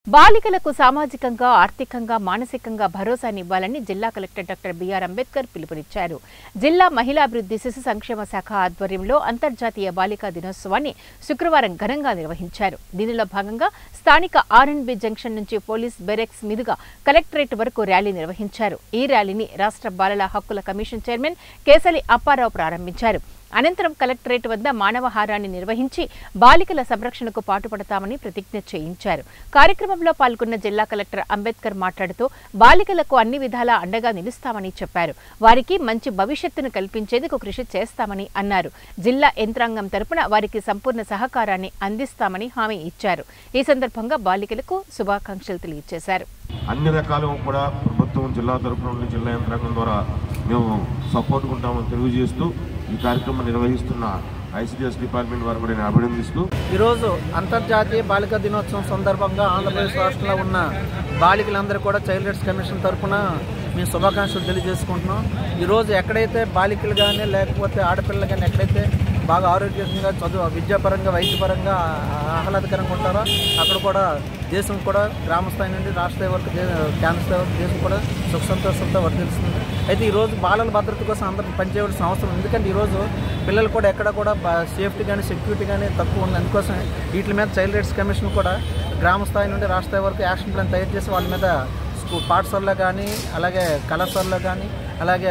బాలికలకు సామాజికంగా ఆర్థికంగా మానసికంగా భరోసానివ్వాలని జిల్లా కలెక్టర్ డాక్టర్ బిఆర్ అంబేద్కర్ పిలుపునిచ్చారు జిల్లా మహిళాభివృద్ధి శిశు సంక్షేమ శాఖ ఆధ్వర్యంలో అంతర్జాతీయ బాలికా దినోత్సవాన్ని శుక్రవారం ఘనంగా నిర్వహించారు దీనిలో భాగంగా స్థానిక ఆర్ఎన్బి జంక్షన్ నుంచి పోలీస్ బెరెక్స్ మీదుగా కలెక్టరేట్ వరకు ర్యాలీ నిర్వహించారు ఈ ర్యాలీని రాష్ట్ర బాలల హక్కుల కమిషన్ చైర్మన్ కేసలి అప్పారావు ప్రారంభించారు అనంతరం కలెక్టరేట్ వద్ద మానవహారాన్ని నిర్వహించి బాలికల సంరక్షణకు పాటుపడతామని ప్రతిజ్ఞ చేయించారు కార్యక్రమంలో పాల్గొన్న జిల్లా కలెక్టర్ అంబేద్కర్ మాట్లాడుతూ బాలికలకు అన్ని విధాలా అండగా నిలుస్తామని చెప్పారు వారికి మంచి భవిష్యత్తును కల్పించేందుకు కృషి చేస్తామని అన్నారు జిల్లా యంత్రాంగం తరపున వారికి సంపూర్ణ సహకారాన్ని అందిస్తామని హామీ ఇచ్చారు ఈ సందర్భంగా బాలికలకు శుభాకాంక్షలు తెలియజేశారు అన్ని రకాలుగా కూడా ప్రభుత్వం జిల్లా తరపున నుండి జిల్లా యంత్రాంగం ద్వారా మేము సపోర్ట్ ఉంటామని తెలియజేస్తూ ఈ కార్యక్రమం నిర్వహిస్తున్న ఐసిడిఎస్ డిపార్ట్మెంట్ వారు కూడా నేను అభినందిస్తూ ఈరోజు అంతర్జాతీయ బాలికా దినోత్సవం సందర్భంగా ఆంధ్రప్రదేశ్ రాష్ట్రంలో ఉన్న బాలికలందరూ కూడా చైల్డ్ రైట్స్ కమిషన్ తరఫున మేము శుభాకాంక్షలు తెలియజేసుకుంటున్నాం ఈరోజు ఎక్కడైతే బాలికలు కానీ లేకపోతే ఆడపిల్లలు కానీ ఎక్కడైతే బాగా ఆరోగ్యంగా చదువు విద్యాపరంగా వైద్యపరంగా ఆహ్లాదకరంగా ఉంటారో అక్కడ కూడా దేశం కూడా గ్రామ స్థాయి నుండి రాష్ట్ర స్థాయి వరకు దే- కేంద్ర స్థాయి వరకు దేశం కూడా సుఖ సంతోషంతో వర్తిస్తుంది అయితే ఈరోజు బాలల భద్రత కోసం అందరూ పనిచేయవలసిన అవసరం ఉంది ఎందుకంటే ఈరోజు పిల్లలు కూడా ఎక్కడ కూడా సేఫ్టీ కానీ సెక్యూరిటీ కానీ తక్కువ ఉంది అందుకోసం వీటి మీద చైల్డ్ రైట్స్ కమిషన్ కూడా గ్రామ స్థాయి నుండి రాష్ట్ర స్థాయి వరకు యాక్షన్ ప్లాన్ తయారు చేసి వాళ్ళ మీద స్కూ పాఠశాలలో కానీ అలాగే కళాశాలలో కానీ అలాగే